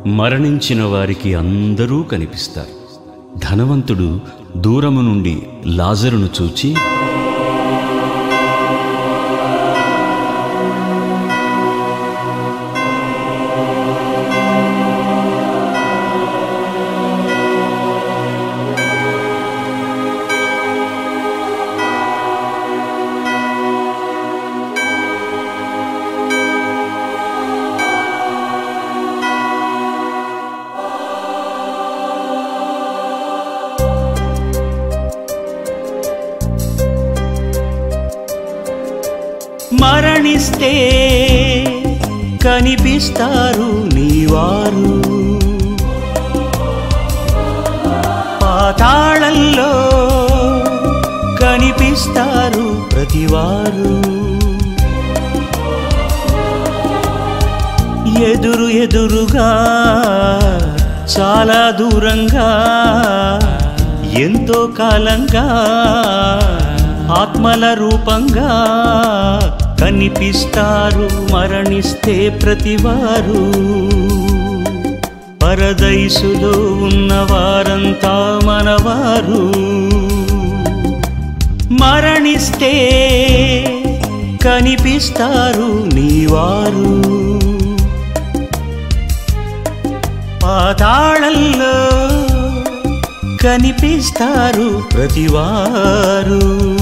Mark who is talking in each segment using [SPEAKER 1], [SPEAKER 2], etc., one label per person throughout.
[SPEAKER 1] మరణించిన వారికి అందరూ కనిపిస్తారు ధనవంతుడు దూరము నుండి లాజరును చూచి మరణిస్తే కనిపిస్తారు నీవారు పాతాళంలో కనిపిస్తారు ప్రతివారు ఎదురు ఎదురుగా చాలా దూరంగా ఎంతో కాలంగా ఆత్మల రూపంగా కనిపిస్తారు మరణిస్తే ప్రతివారు పరదైసులో ఉన్నవారంతా మనవారు మరణిస్తే కనిపిస్తారు నీవారు పాతాళంలో కనిపిస్తారు ప్రతివారు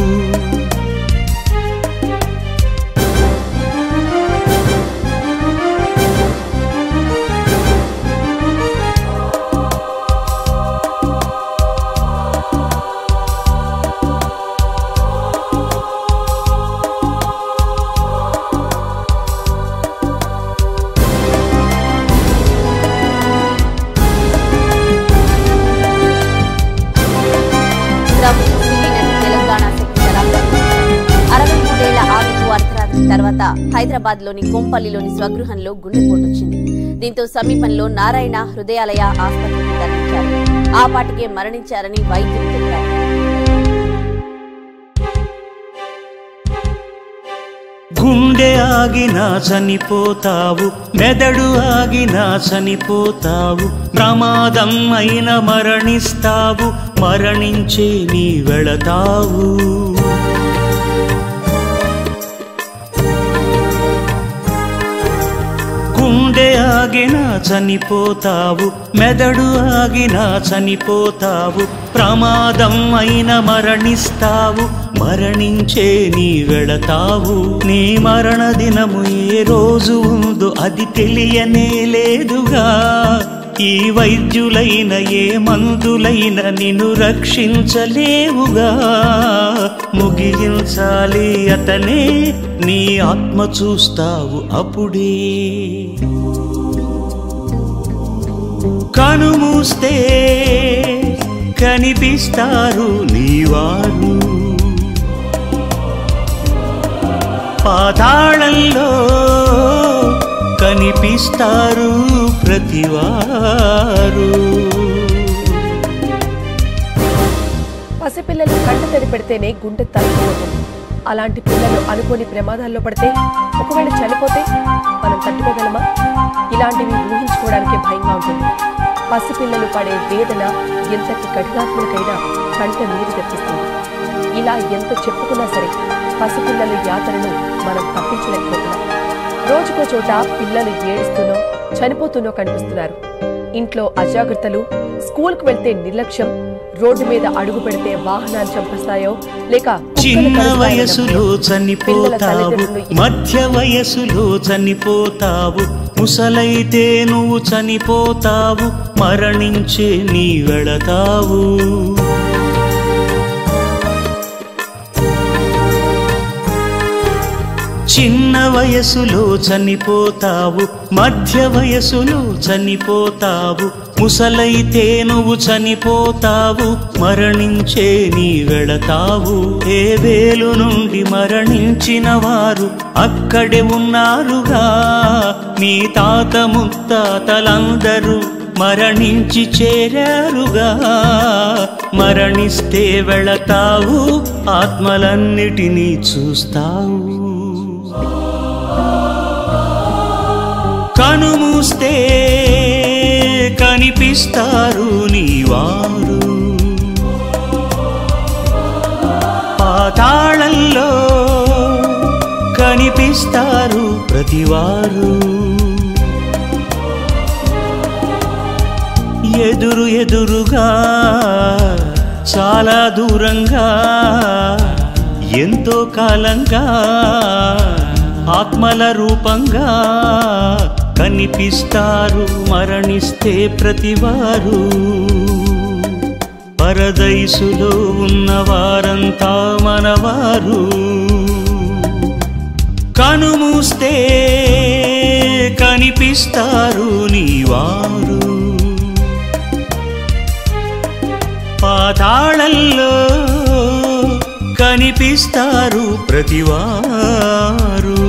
[SPEAKER 2] ప్రముఖ సినీ నటి తెలంగాణ శక్తి కళాకారులు అరవై మూడేళ్ల ఆమెకు అర్ధరాత్రి తర్వాత హైదరాబాద్ లోని కొంపల్లిలోని స్వగృహంలో గుండెపోటొచ్చింది దీంతో సమీపంలో నారాయణ హృదయాలయ ఆసుపత్రికి తరలించారు ఆ పాటికే మరణించారని వైద్యులు తెలిపారు
[SPEAKER 1] గుండె ఆగినా చనిపోతావు మెదడు ఆగినా చనిపోతావు ప్రమాదం అయిన మరణిస్తావు మరణించే నీ వెళతావు గుండె ఆగినా చనిపోతావు మెదడు ఆగినా చనిపోతావు ప్రమాదం అయిన మరణిస్తావు మరణించే నీ వెళతావు నీ మరణ దినము ఏ రోజు ఉందో అది తెలియనే లేదుగా ఈ వైద్యులైన ఏ మందులైన నిన్ను రక్షించలేవుగా ముగించాలి అతనే నీ ఆత్మ చూస్తావు అప్పుడే కనుమూస్తే కనిపిస్తారు నీవారు పాతాళంలో కనిపిస్తారు ప్రతివారు
[SPEAKER 3] పసిపిల్లలు కంట తడి పెడితేనే గుండె తగ్గిపోతుంది అలాంటి పిల్లలు అనుకోని ప్రమాదాల్లో పడితే ఒకవేళ చనిపోతే మనం తట్టుకోగలమా ఇలాంటివి ఊహించుకోవడానికి భయంగా ఉంటుంది పసిపిల్లలు పడే వేదన ఎంతటి కఠినాత్మకైనా కంట నీరు తెప్పిస్తుంది ఇలా ఎంత చెప్పుకున్నా సరే పసిపిల్లల యాతనను మనం తప్పించలేకపోతున్నాం రోజుకో చోట పిల్లలు ఏడుస్తూనో చనిపోతూనో కనిపిస్తున్నారు ఇంట్లో అజాగ్రత్తలు స్కూల్కు వెళ్తే నిర్లక్ష్యం రోడ్డు మీద అడుగు పెడితే వాహనాలు చంపేస్తాయో లేక కుక్కలు
[SPEAKER 1] చిన్న
[SPEAKER 3] కరుస్తాయో
[SPEAKER 1] వయసులో
[SPEAKER 3] నమ్మి పిల్లల
[SPEAKER 1] చనిపోతావు
[SPEAKER 3] తల్లిదండ్రులు
[SPEAKER 1] మధ్య వయసులో చనిపోతావు ముసలైతే నువ్వు చనిపోతావు మరణించే నీ వెళతావు చిన్న వయసులో చనిపోతావు మధ్య వయసులో చనిపోతావు ముసలైతే నువ్వు చనిపోతావు మరణించే నీ వెళతావు ఏ వేలు నుండి మరణించిన వారు అక్కడే ఉన్నారుగా మీ తాత ముత్తాతలందరూ మరణించి చేరారుగా మరణిస్తే వెళతావు ఆత్మలన్నిటినీ చూస్తావు కనుమూస్తే కనిపిస్తారు నీవారు పాతాళంలో కనిపిస్తారు ప్రతివారు ఎదురు ఎదురుగా చాలా దూరంగా ఎంతో కాలంగా ఆత్మల రూపంగా కనిపిస్తారు మరణిస్తే ప్రతివారు పరదైసులో ఉన్నవారంతా మనవారు కనుమూస్తే కనిపిస్తారు నీవారు పాతాళంలో కనిపిస్తారు ప్రతివారు